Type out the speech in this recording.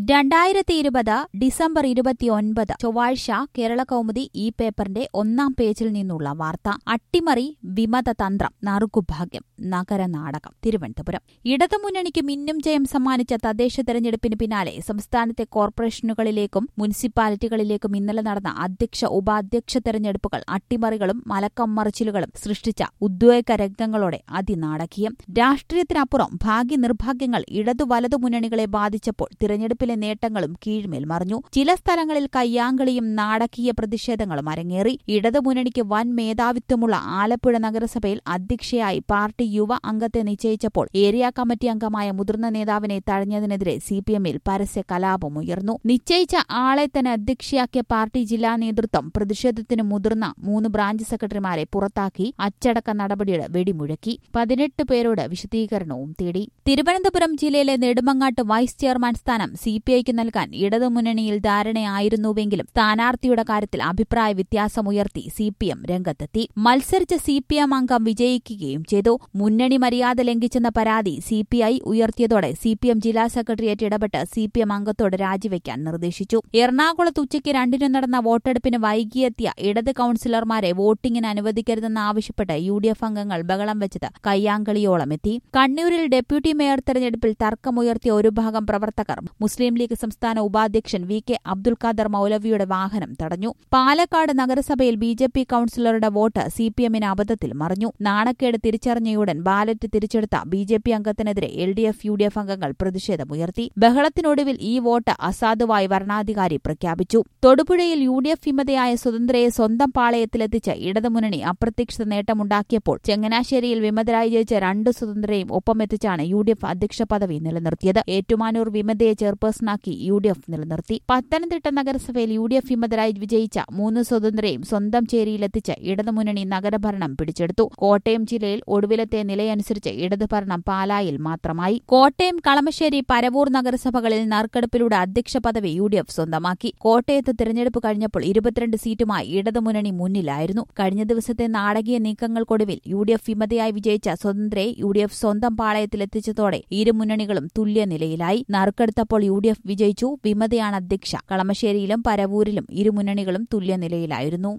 രണ്ടായിരത്തി ഇരുപത് ഡിസംബർ ഇരുപത്തിയൊൻപത് ചൊവ്വാഴ്ച കേരള കൗമുദി ഈ പേപ്പറിന്റെ ഒന്നാം പേജിൽ നിന്നുള്ള വാർത്ത അട്ടിമറി വിമതതന്ത്രം നറുക്കുഭാഗ്യം നഗരനാടകം തിരുവനന്തപുരം ഇടതുമുന്നണിക്ക് മിന്നും ജയം സമ്മാനിച്ച തദ്ദേശ തെരഞ്ഞെടുപ്പിന് പിന്നാലെ സംസ്ഥാനത്തെ കോർപ്പറേഷനുകളിലേക്കും മുനിസിപ്പാലിറ്റികളിലേക്കും ഇന്നലെ നടന്ന അധ്യക്ഷ ഉപാധ്യക്ഷ തെരഞ്ഞെടുപ്പുകൾ അട്ടിമറികളും മലക്കം മറിച്ചിലുകളും സൃഷ്ടിച്ച ഉദ്വേഗ രംഗങ്ങളോടെ അതിനാടകീയം രാഷ്ട്രീയത്തിനപ്പുറം ഭാഗ്യനിർഭാഗ്യങ്ങൾ ഇടതു വലതു മുന്നണികളെ ബാധിച്ചപ്പോൾ തിരഞ്ഞെടുപ്പിലെ നേട്ടങ്ങളും കീഴ്മേൽ മറിഞ്ഞു ചില സ്ഥലങ്ങളിൽ കയ്യാങ്കളിയും നാടകീയ പ്രതിഷേധങ്ങളും അരങ്ങേറി ഇടതുമുന്നണിക്ക് വൻ മേധാവിത്വമുള്ള ആലപ്പുഴ നഗരസഭയിൽ അധ്യക്ഷയായി പാർട്ടി യുവ അംഗത്തെ നിശ്ചയിച്ചപ്പോൾ ഏരിയ കമ്മിറ്റി അംഗമായ മുതിർന്ന നേതാവിനെ തഴഞ്ഞതിനെതിരെ സിപിഎമ്മിൽ പരസ്യ കലാപമുയർന്നു നിശ്ചയിച്ച ആളെ തന്നെ അധ്യക്ഷയാക്കിയ പാർട്ടി ജില്ലാ നേതൃത്വം പ്രതിഷേധത്തിന് മുതിർന്ന മൂന്ന് ബ്രാഞ്ച് സെക്രട്ടറിമാരെ പുറത്താക്കി അച്ചടക്ക നടപടിയുടെ വെടിമുഴക്കി പതിനെട്ട് പേരോട് വിശദീകരണവും തേടി തിരുവനന്തപുരം ജില്ലയിലെ നെടുമങ്ങാട്ട് വൈസ് ചെയർമാൻ സ്ഥാനം സിപിഐക്ക് നൽകാൻ ഇടതുമുന്നണിയിൽ ധാരണയായിരുന്നുവെങ്കിലും സ്ഥാനാർത്ഥിയുടെ കാര്യത്തിൽ അഭിപ്രായ വ്യത്യാസമുയർത്തി സിപിഎം രംഗത്തെത്തി മത്സരിച്ച സിപിഎം അംഗം വിജയിക്കുകയും ചെയ്തു മുന്നണി മര്യാദ ലംഘിച്ചെന്ന പരാതി സിപിഐ ഉയർത്തിയതോടെ സിപിഎം ജില്ലാ സെക്രട്ടേറിയറ്റ് ഇടപെട്ട് സിപിഎം അംഗത്തോട് രാജിവെക്കാൻ നിർദ്ദേശിച്ചു എറണാകുളത്ത് ഉച്ചയ്ക്ക് രണ്ടിന് നടന്ന വോട്ടെടുപ്പിന് വൈകിയെത്തിയ ഇടത് കൌൺസിലർമാരെ വോട്ടിംഗിന് അനുവദിക്കരുതെന്നാവശ്യപ്പെട്ട് യു ഡി എഫ് അംഗങ്ങൾ ബഹളം വെച്ചത് കയ്യാങ്കളിയോളം എത്തി കണ്ണൂരിൽ ഡെപ്യൂട്ടി മേയർ തെരഞ്ഞെടുപ്പിൽ തർക്കമുയർത്തിയ ഒരു ഭാഗം പ്രവർത്തകർ മുസ്ലിം ലീഗ് സംസ്ഥാന ഉപാധ്യക്ഷൻ വി കെ അബ്ദുൽ ഖാദർ മൌലവിയുടെ വാഹനം തടഞ്ഞു പാലക്കാട് നഗരസഭയിൽ ബി ജെ പി കൌൺസിലറുടെ വോട്ട് സി പി എമ്മിന് അബദ്ധത്തിൽ മറിഞ്ഞു നാണക്കേട് തിരിച്ചറിഞ്ഞയുടൻ ബാലറ്റ് തിരിച്ചെടുത്ത ബി ജെ പി അംഗത്തിനെതിരെ L D F U D F അംഗങ്ങൾ പ്രതിഷേധമുയർത്തി ബഹളത്തിനൊടുവിൽ ഈ വോട്ട് അസാധുവായി വരണാധികാരി പ്രഖ്യാപിച്ചു തൊടുപുഴയിൽ യു ഡി എഫ് വിമതയായ സ്വതന്ത്രയെ സ്വന്തം പാളയത്തിലെത്തിച്ച് ഇടതുമുന്നണി അപ്രതീക്ഷിത നേട്ടമുണ്ടാക്കിയപ്പോൾ ചങ്ങനാശ്ശേരിയിൽ വിമതരായി ജയിച്ച രണ്ട് സ്വതന്ത്രരെയും ഒപ്പമെത്തിച്ചാണ് യു ഡി എഫ് അധ്യക്ഷ പദവി നിലനിർത്തിയത് ഏറ്റുമാനൂർ വിമതയെ ചെയർപേഴ്സണാക്കി യു ഡി എഫ് നിലനിർത്തി പത്തനംതിട്ട നഗരസഭയിൽ യു ഡി എഫ് വിമതരായി വിജയിച്ച മൂന്ന് സ്വതന്ത്രരെയും സ്വന്തം ചേരിയിലെത്തിച്ച് ഇടതുമുന്നണി നഗരഭരണം പിടിച്ചെടുത്തു കോട്ടയം ജില്ലയിൽ ഒടുവിലത്തെ നിലയനുസരിച്ച് ഇടതുഭരണം പാലായിൽ മാത്രമായി കോട്ടയം കളമശ്ശേരി പരവൂർ നഗരസഭകളിൽ നറുക്കെടുപ്പിലൂടെ അധ്യക്ഷ പദവി യു ഡി എഫ് സ്വന്തമാക്കി കോട്ടയത്ത് തിരഞ്ഞെടുപ്പ് കഴിഞ്ഞപ്പോൾ ഇരുപത്തിരണ്ട് സീറ്റുമായി ഇടതുമുന്നണി മുന്നിലായിരുന്നു കഴിഞ്ഞ ദിവസത്തെ നാടകീയ നീക്കങ്ങൾക്കൊടുവിൽ യു ഡി എഫ് വിമതയായി വിജയിച്ച സ്വതന്ത്രയെ യു ഡി എഫ് സ്വന്തം പാളയത്തിലെത്തിച്ചതോടെ ഇരു മുന്നണികളും തുല്യനിലയിലായി നറുക്കെടുത്തപ്പോൾ യു ഡി എഫ് വിജയിച്ചു വിമതയാണ് അധ്യക്ഷ കളമശ്ശേരിയിലും പരവൂരിലും ഇരു മുന്നണികളും തുല്യനിലയിലായിരുന്നു